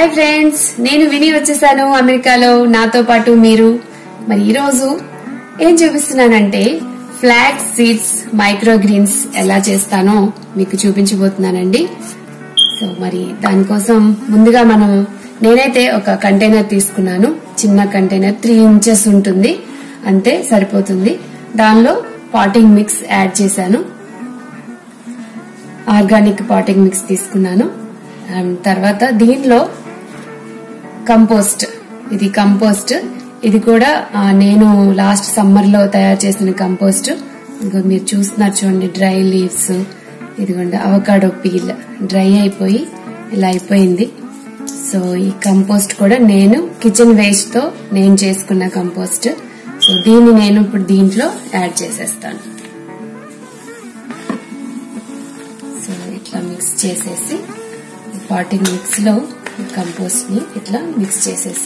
hi friends నేను విని వచ్చేసాను అమెరికాలో నాతో పాటు మీరు మరి ఈరోజు ఏం చూపిస్తున్నానంటే ఫ్లాక్స్ సీడ్స్ మైక్రో గ్రీన్స్ ఎలా చేస్తానో మీకు చూపించబోతున్నానండి సో మరి దానికోసం ముందుగా మనం నేనైతే ఒక కంటైనర్ తీసుకున్నాను చిన్న కంటైనర్ త్రీ ఇంచెస్ ఉంటుంది అంతే సరిపోతుంది దానిలో పాటింగ్ మిక్స్ యాడ్ చేశాను ఆర్గానిక్ పాటింగ్ మిక్స్ తీసుకున్నాను అండ్ తర్వాత దీనిలో కంపోస్ట్ ఇది కంపోస్ట్ ఇది కూడా ఆ, నేను లాస్ట్ సమ్మర్ లో తయారు చేసిన కంపోస్ట్ ఇదిగో మీరు చూస్తున్నారు చూడండి డ్రై లీవ్స్ ఇదిగోండి అవకాడో పీల్ డ్రై అయిపోయి ఇలా అయిపోయింది సో ఈ కంపోస్ట్ కూడా నేను కిచెన్ వేస్ట్ తో నేను చేసుకున్న కంపోస్ట్ సో దీన్ని నేను ఇప్పుడు దీంట్లో యాడ్ చేసేస్తాను సో ఇట్లా మిక్స్ చేసేసి పాటింగ్ మిక్స్ లో కంపోస్ట్ ని ఇట్లా మిక్స్ చేసేసి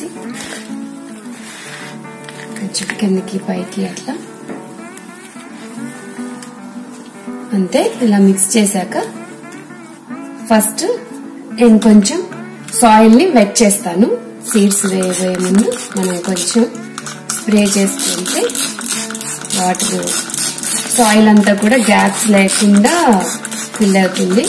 కొంచెం కిందకి పైకి అట్లా అంతే ఇలా మిక్స్ చేశాక ఫస్ట్ నేను కొంచెం సాయిల్ ని వెట్ చేస్తాను సీడ్స్ వేయబోయే ముందు మనం కొంచెం స్ప్రే చేసుకుంటే వాటర్ సాయిల్ అంతా కూడా గ్యాప్స్ లేకుండా ఫిల్ అవుతుంది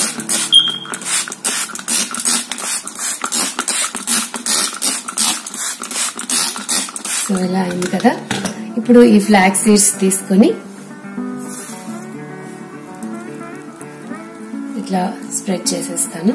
సో ఇలా అయింది కదా ఇప్పుడు ఈ ఫ్లాక్ సీడ్స్ తీసుకొని ఇట్లా స్ప్రెడ్ చేసేస్తాను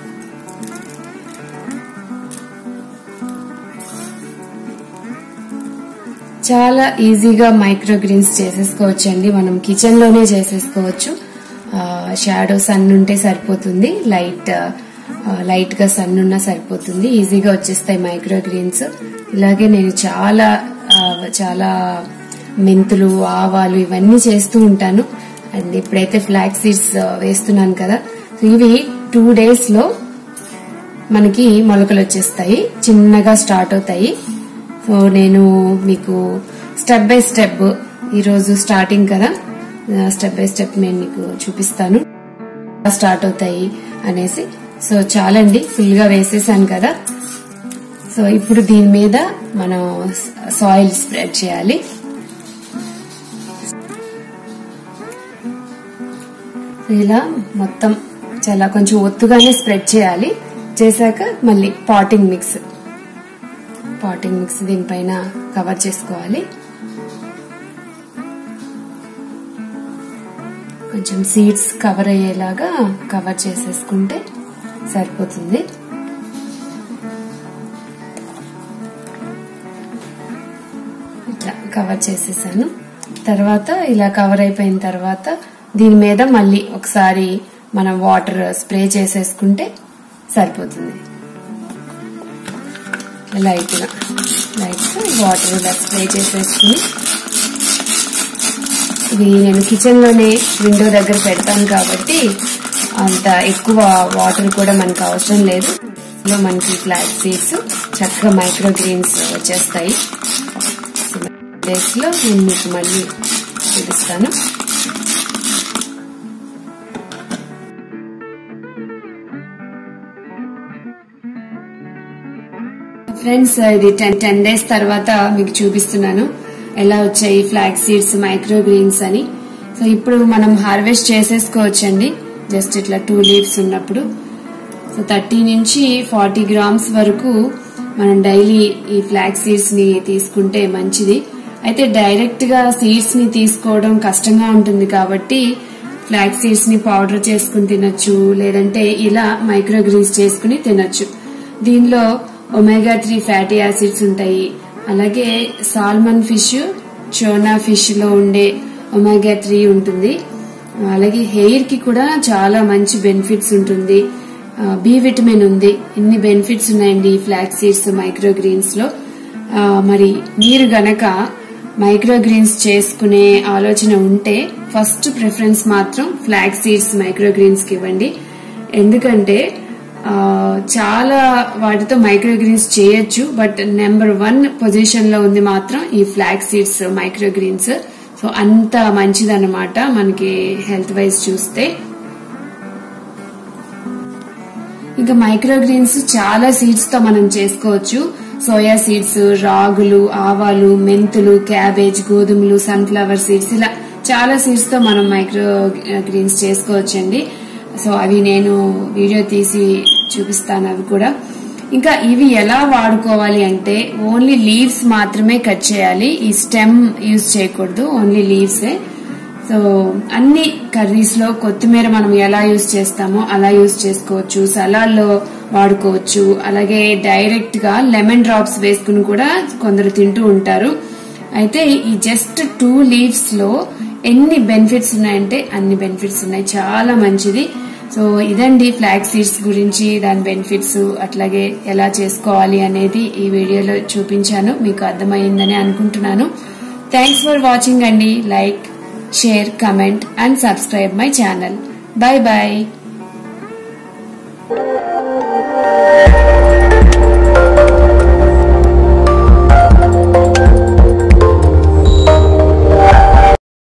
చాలా ఈజీగా మైక్రో గ్రీన్స్ చేసేసుకోవచ్చు అండి మనం కిచెన్ లోనే చేసేసుకోవచ్చు షాడో సన్ ఉంటే సరిపోతుంది లైట్ లైట్ గా సన్ ఉన్నా సరిపోతుంది ఈజీగా వచ్చేస్తాయి మైక్రో గ్రీన్స్ ఇలాగే నేను చాలా ఆ, చాలా మెంతులు ఆవాలు ఇవన్నీ చేస్తూ ఉంటాను అండ్ ఇప్పుడైతే ఫ్లాక్ సీడ్స్ వేస్తున్నాను కదా సో ఇవి టూ డేస్ లో మనకి మొలకలు వచ్చేస్తాయి చిన్నగా స్టార్ట్ అవుతాయి సో నేను మీకు స్టెప్ బై స్టెప్ ఈరోజు స్టార్టింగ్ కదా స్టెప్ బై స్టెప్ నేను మీకు చూపిస్తాను స్టార్ట్ అవుతాయి అనేసి సో చాలండి ఫుల్ గా వేసేసాను కదా సో ఇప్పుడు దీని మీద మనం సాయిల్ స్ప్రెడ్ చేయాలి ఇలా మొత్తం చాలా కొంచెం ఒత్తుగానే స్ప్రెడ్ చేయాలి చేశాక మళ్ళీ పాటింగ్ మిక్స్ పాటింగ్ మిక్స్ దీనిపైన కవర్ చేసుకోవాలి కొంచెం సీడ్స్ కవర్ అయ్యేలాగా కవర్ చేసేసుకుంటే సరిపోతుంది ఇట్లా కవర్ చేసేసాను తర్వాత ఇలా కవర్ అయిపోయిన తర్వాత దీని మీద మళ్ళీ ఒకసారి మనం వాటర్ స్ప్రే చేసేసుకుంటే సరిపోతుంది లైట్ గా లైట్ గా వాటర్ ఇలా స్ప్రే చేసేసుకుని ఇది నేను కిచెన్ లోనే విండో దగ్గర పెడతాను కాబట్టి అంత ఎక్కువ వాటర్ కూడా మనకు అవసరం లేదు ఇందులో మనకి ఫ్లాక్ సీడ్స్ చక్కగా మైక్రో గ్రీన్స్ వచ్చేస్తాయి డేస్ లో నేను మీకు మళ్ళీ చూపిస్తాను ఫ్రెండ్స్ ఇది టెన్ టెన్ డేస్ తర్వాత మీకు చూపిస్తున్నాను ఎలా వచ్చాయి ఫ్లాక్ సీడ్స్ మైక్రో గ్రీన్స్ అని సో ఇప్పుడు మనం హార్వెస్ట్ చేసేసుకోవచ్చండి జస్ట్ ఇట్లా టూ లీవ్స్ ఉన్నప్పుడు సో థర్టీ నుంచి ఫార్టీ గ్రామ్స్ వరకు మనం డైలీ ఈ ఫ్లాక్ సీడ్స్ ని తీసుకుంటే మంచిది అయితే డైరెక్ట్ గా సీడ్స్ ని తీసుకోవడం కష్టంగా ఉంటుంది కాబట్టి ఫ్లాక్ సీడ్స్ ని పౌడర్ చేసుకుని తినొచ్చు లేదంటే ఇలా మైక్రో గ్రీన్స్ చేసుకుని తినొచ్చు దీనిలో ఒమేగా త్రీ ఫ్యాటీ యాసిడ్స్ ఉంటాయి అలాగే సాల్మన్ ఫిష్ చోనా ఫిష్ లో ఉండే ఒమేగా త్రీ ఉంటుంది అలాగే హెయిర్ కి కూడా చాలా మంచి బెనిఫిట్స్ ఉంటుంది ఆ, బి విటమిన్ ఉంది ఇన్ని బెనిఫిట్స్ ఉన్నాయండి ఈ ఫ్లాక్ సీడ్స్ మైక్రో గ్రీన్స్ లో ఆ, మరి మీరు గనక మైక్రో గ్రీన్స్ చేసుకునే ఆలోచన ఉంటే ఫస్ట్ ప్రిఫరెన్స్ మాత్రం ఫ్లాక్ సీడ్స్ మైక్రో గ్రీన్స్ కి ఇవ్వండి ఎందుకంటే ఆ, చాలా వాటితో మైక్రో గ్రీన్స్ చేయొచ్చు బట్ నెంబర్ వన్ పొజిషన్ లో ఉంది మాత్రం ఈ flax seeds micro greens so అంత మంచిదన్నమాట మనకి హెల్త్ వైజ్ చూస్తే ఇంకా మైక్రో గ్రీన్స్ చాలా సీడ్స్ తో మనం చేసుకోవచ్చు సోయా సీడ్స్ రాగులు ఆవాలు మెంతులు క్యాబేజ్ గోధుమలు సన్ఫ్లవర్ సీడ్స్ ఇలా చాలా సీడ్స్ తో మనం మైక్రో గ్రీన్స్ చేసుకోవచ్చండి సో అవి నేను వీడియో తీసి చూపిస్తాను అవి కూడా ఇంకా ఇవి ఎలా వాడుకోవాలి అంటే ఓన్లీ లీవ్స్ మాత్రమే కట్ చేయాలి ఈ స్టెమ్ యూజ్ చేయకూడదు ఓన్లీ లీవ్సే సో అన్ని కర్రీస్ లో కొత్తిమీర మనం ఎలా యూజ్ చేస్తామో అలా యూజ్ చేసుకోవచ్చు సలాడ్లో వాడుకోవచ్చు అలాగే డైరెక్ట్ గా లెమన్ డ్రాప్స్ వేసుకుని కూడా కొందరు తింటూ ఉంటారు అయితే ఈ జస్ట్ టూ లీవ్స్ లో ఎన్ని బెనిఫిట్స్ ఉన్నాయంటే అన్ని బెనిఫిట్స్ ఉన్నాయి చాలా మంచిది సో ఇదండి ఫ్లాగ్ సీడ్స్ గురించి దాని బెనిఫిట్స్ అట్లాగే ఎలా చేసుకోవాలి అనేది ఈ వీడియోలో చూపించాను మీకు అర్థమైందని అనుకుంటున్నాను థ్యాంక్స్ ఫర్ వాచింగ్ అండి like share comment and subscribe my channel bye bye